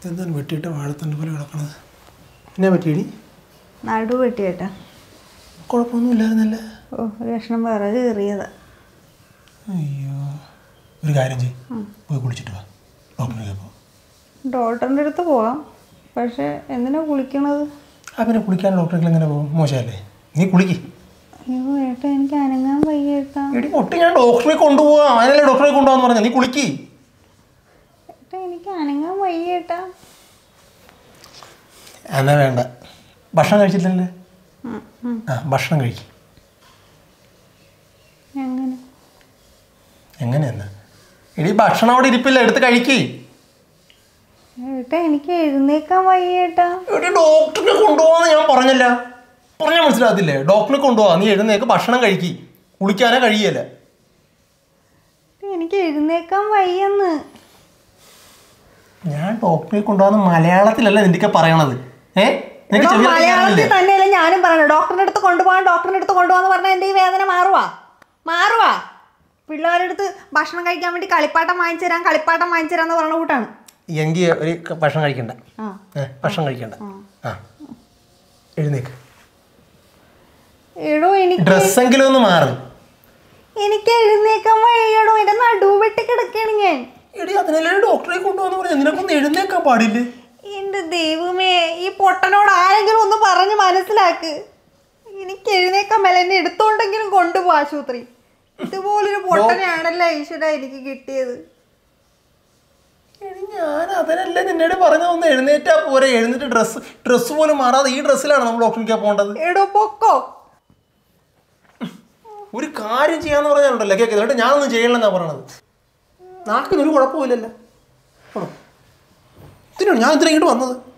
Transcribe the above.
എന്താണ് വെട്ടിയിട്ട് വാഴത്തണ്ട് പോലെ കിടക്കണത് എന്നാ പറ്റിയടി നടു വെട്ടിയേട്ടാ കുഴപ്പമൊന്നും ഇല്ലായിരുന്നല്ലേ ഓ ഒരു കഷ്ണം വിറക് കയറിയതാ അയ്യോ ഒരു കാര്യം ചെയ്യ് പോയി കുളിച്ചിട്ട് വാ ഡോക്ടറെ പോ ഡോക്ടറിൻ്റെ അടുത്ത് പോവാം പക്ഷെ എന്തിനാ കുളിക്കണത് ആ പിന്നെ കുളിക്കാൻ ഡോക്ടറെ എങ്ങനെ പോകും മോശമല്ലേ നീ കുളിക്ക് അയ്യോ ഏട്ടാ എനിക്ക് അനങ്ങാൻ വയ്യ ഏട്ടാ എടി ഒട്ടി ഞാൻ ഡോക്ടറെ കൊണ്ടുപോവാം അതിനല്ലേ ഡോക്ടറെ കൊണ്ടുപോകാന്ന് പറഞ്ഞ നീ കുളിക്ക് ഏട്ടാ എനിക്ക് അനങ്ങാൻ വയ്യ ഏട്ടാ എന്നാ വേണ്ട ഭക്ഷണം കഴിച്ചില്ലല്ലേ ഉം, ഉം. ആ ഭക്ഷണം കഴിക്കും എങ്ങനെ എങ്ങനെയെന്ന് എടി ഭക്ഷണം അവിടെ ഇരിപ്പില്ല എടുത്ത് കഴിക്ക് ഏട്ടാ എനിക്ക് എഴുന്നേക്കാൻ വയ്യ ഏട്ടാ എടി ഡോക്ടറിനെ കൊണ്ടുപോകാന്ന് ഞാൻ പറഞ്ഞല്ല പറഞ്ഞാൽ മനസ്സിലാകത്തില്ലേ ഡോക്ടറെ കൊണ്ടുപോകാം നീ എഴുന്നേക്ക് ഭക്ഷണം കഴിക്കി കുളിക്കാനേ കഴിയല്ല ഏട്ടാ, എനിക്ക് എഴുന്നേക്കാൻ വയ്യെന്ന് ഞാൻ ഡോക്ടറെ കൊണ്ടുപോകാന്ന് മലയാളത്തിലല്ല നിന്റെയൊക്കെ പറയണത് ഏ നിനക്ക് എടോ, ചെവി മലയാളത്തിൽ കേൾക്കാനില്ലേ? തന്നെയല്ലേ ഞാനും പറയണത് ഡോക്ടറിന്റെ അടുത്ത് കൊണ്ടുപോകാൻ ഡോക്ടറിന്റെ അടുത്ത് കൊണ്ടുപോകാന്ന് പറഞ്ഞാൽ എൻ്റെ ഈ വേദന മാറുവാ മാറുവാ പിള്ളേരുടെ അടുത്ത് ഭക്ഷണം കഴിക്കാൻ വേണ്ടി കളിപ്പാട്ടം വാങ്ങിച്ചു തരാം കളിപ്പാട്ടം വാങ്ങിച്ചു തരാന്ന് പറഞ്ഞ കൂട്ടാണ് എങ്കിൽ ഒരു ക- ഭക്ഷണം കഴിക്കണ്ട ആ ഏ ഭക്ഷണം കഴിക്കണ്ട ആ എഴുന്നേക്ക് എടോ എനിക്ക് ഡ്രസ്സെങ്കിലും ഒന്ന് മാറ് എനിക്ക് എഴുന്നേക്കാൻ വയ്യടോ എന്റെ നടു വെട്ടി കിടക്കാണ് ഞാൻ എടി അതിനല്ലേ ഡോക്ടറെ കൊണ്ടുപോകാന്ന് പറഞ്ഞാൽ നിനക്കൊന്ന് എഴുന്നേക്കാൻ പാടില്ലേ എന്റെ ദൈവമേ ഈ പൊട്ടനോട് ആരെങ്കിലും ഒന്ന് പറഞ്ഞ് മനസ്സിലാക്ക് എനിക്ക് എഴുന്നേക്കാൻ മേലെ എന്നെ എടുത്തോണ്ടെങ്കിലും കൊണ്ടുപോ ആശുപത്രി ഇതുപോലൊരു പൊട്ടനെയാണല്ലോ ഈശ്വര എനിക്ക് കിട്ടിയത് എടി ഞാൻ അതിനല്ലേ നിന്നോട് പറഞ്ഞ ഒന്ന് എഴുന്നേറ്റാ പോരെ എഴുന്നേറ്റ് ഡ്രസ്സ് ഡ്രസ്സ് പോലും മാറാതെ ഈ ഡ്രസ്സിലാണ് നമ്മൾ ഡോക്ടറിലേക്ക് പോകേണ്ടത് എടോ പൊക്കോ ഒരു കാര്യം ചെയ്യാന്ന് പറഞ്ഞാലുണ്ടല്ലോ കേൾക്കുന്നത് എന്നിട്ട് ഞാനൊന്നും ചെയ്യണമെന്നാ പറയണത് നാക്കിന് ഒരു കുഴപ്പമില്ലല്ലോ ആണോ? ഇതിനാണ് ഞാൻ ഇതിനെ ഇങ്ങോട്ട് വന്നത്